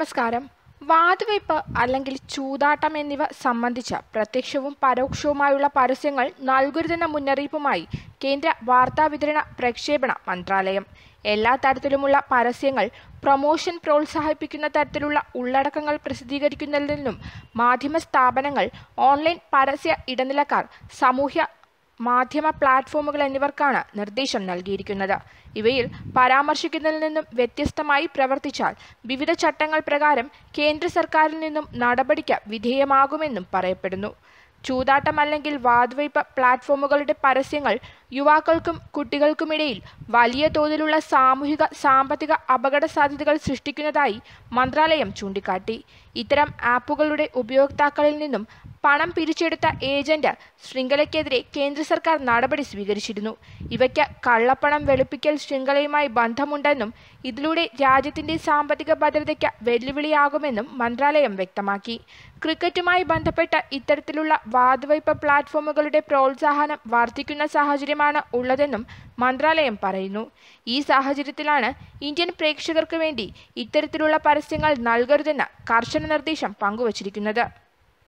നമസ്കാരം വാതുവയ്പ് അല്ലെങ്കിൽ ചൂതാട്ടം എന്നിവ സംബന്ധിച്ച പ്രത്യക്ഷവും പരോക്ഷവുമായുള്ള പരസ്യങ്ങൾ നൽകരുതെന്ന മുന്നറിയിപ്പുമായി കേന്ദ്ര വാർത്താവിതരണ പ്രക്ഷേപണ മന്ത്രാലയം എല്ലാ തരത്തിലുമുള്ള പരസ്യങ്ങൾ പ്രൊമോഷൻ പ്രോത്സാഹിപ്പിക്കുന്ന തരത്തിലുള്ള ഉള്ളടക്കങ്ങൾ പ്രസിദ്ധീകരിക്കുന്നതിൽ നിന്നും മാധ്യമ സ്ഥാപനങ്ങൾ ഓൺലൈൻ പരസ്യ ഇടനിലക്കാർ സാമൂഹ്യ മാധ്യമ പ്ലാറ്റ്ഫോമുകൾ എന്നിവർക്കാണ് നിർദ്ദേശം നൽകിയിരിക്കുന്നത് ഇവയിൽ പരാമർശിക്കുന്നതിൽ നിന്നും വ്യത്യസ്തമായി പ്രവർത്തിച്ചാൽ വിവിധ ചട്ടങ്ങൾ പ്രകാരം കേന്ദ്ര സർക്കാരിൽ നിന്നും നടപടിക്ക് വിധേയമാകുമെന്നും പറയപ്പെടുന്നു ചൂതാട്ടം അല്ലെങ്കിൽ വാതുവയ്പ് പ്ലാറ്റ്ഫോമുകളുടെ പരസ്യങ്ങൾ യുവാക്കൾക്കും കുട്ടികൾക്കുമിടയിൽ വലിയ തോതിലുള്ള സാമൂഹിക സാമ്പത്തിക അപകട സാധ്യതകൾ സൃഷ്ടിക്കുന്നതായി മന്ത്രാലയം ചൂണ്ടിക്കാട്ടി ഇത്തരം ആപ്പുകളുടെ ഉപയോക്താക്കളിൽ നിന്നും പണം പിരിച്ചെടുത്ത ഏജന്റ് ശൃംഖലയ്ക്കെതിരെ കേന്ദ്ര സർക്കാർ നടപടി സ്വീകരിച്ചിരുന്നു ഇവയ്ക്ക് കള്ളപ്പണം വെളുപ്പിക്കൽ ശൃംഖലയുമായി ബന്ധമുണ്ടെന്നും ഇതിലൂടെ രാജ്യത്തിന്റെ സാമ്പത്തിക ഭദ്രതയ്ക്ക് വെല്ലുവിളിയാകുമെന്നും മന്ത്രാലയം വ്യക്തമാക്കി ക്രിക്കറ്റുമായി ബന്ധപ്പെട്ട് ഇത്തരത്തിലുള്ള വാതുവയ്പ് പ്ലാറ്റ്ഫോമുകളുടെ പ്രോത്സാഹനം വർദ്ധിക്കുന്ന സാഹചര്യമാണ് ഉള്ളതെന്നും മന്ത്രാലയം പറയുന്നു ഈ സാഹചര്യത്തിലാണ് ഇന്ത്യൻ പ്രേക്ഷകർക്ക് വേണ്ടി ഇത്തരത്തിലുള്ള പരസ്യങ്ങൾ നൽകരുതെന്ന് കർശന നിർദ്ദേശം പങ്കുവച്ചിരിക്കുന്നത്